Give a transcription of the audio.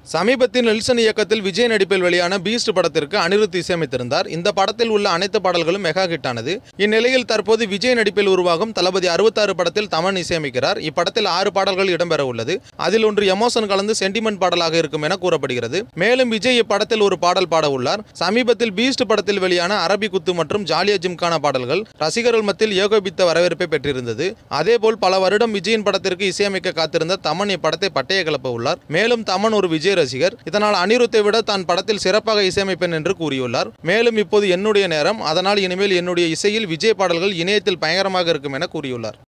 சமீபத்தில் நெல்சன் இயக்கத்தில் விஜய் நடிப்பில் வெளியான பீஸ்ட் படத்திற்கு அனிருத் இசையமைத்திருந்தார் இந்த படத்தில் உள்ள அனைத்து பாடல்களும் மெகா ஹிட் ஆனது இந்நிலையில் தற்போது விஜய் நடிப்பில் உருவாகும் தளபதி அறுபத்தாறு படத்தில் தமன் இசையமைக்கிறார் இப்படத்தில் ஆறு பாடல்கள் இடம்பெற உள்ளது அதில் ஒன்று எமோஷன் கலந்து சென்டிமெண்ட் பாடலாக இருக்கும் என கூறப்படுகிறது மேலும் விஜய் இப்படத்தில் ஒரு பாடல் பாட உள்ளார் சமீபத்தில் பீஸ்ட் படத்தில் வெளியான அரபி குத்து மற்றும் ஜாலியா ஜிம்கான பாடல்கள் ரசிகர்கள் மத்தியில் ஏகோபித்த வரவேற்பை பெற்றிருந்தது அதேபோல் பல வருடம் விஜயின் படத்திற்கு இசையமைக்க காத்திருந்த தமன் இப்படத்தை பட்டைய கிளப்ப உள்ளார் மேலும் தமன் ஒரு விஜய் ரசிகர் இதனால் அனிருத்தை விட தான் படத்தில் சிறப்பாக இசையமைப்பேன் என்று கூறியுள்ளார் மேலும் இப்போது என்னுடைய நேரம் அதனால் இனிமேல் என்னுடைய இசையில் விஜய் பாடல்கள் இணையத்தில் பயங்கரமாக இருக்கும் என கூறியுள்ளார்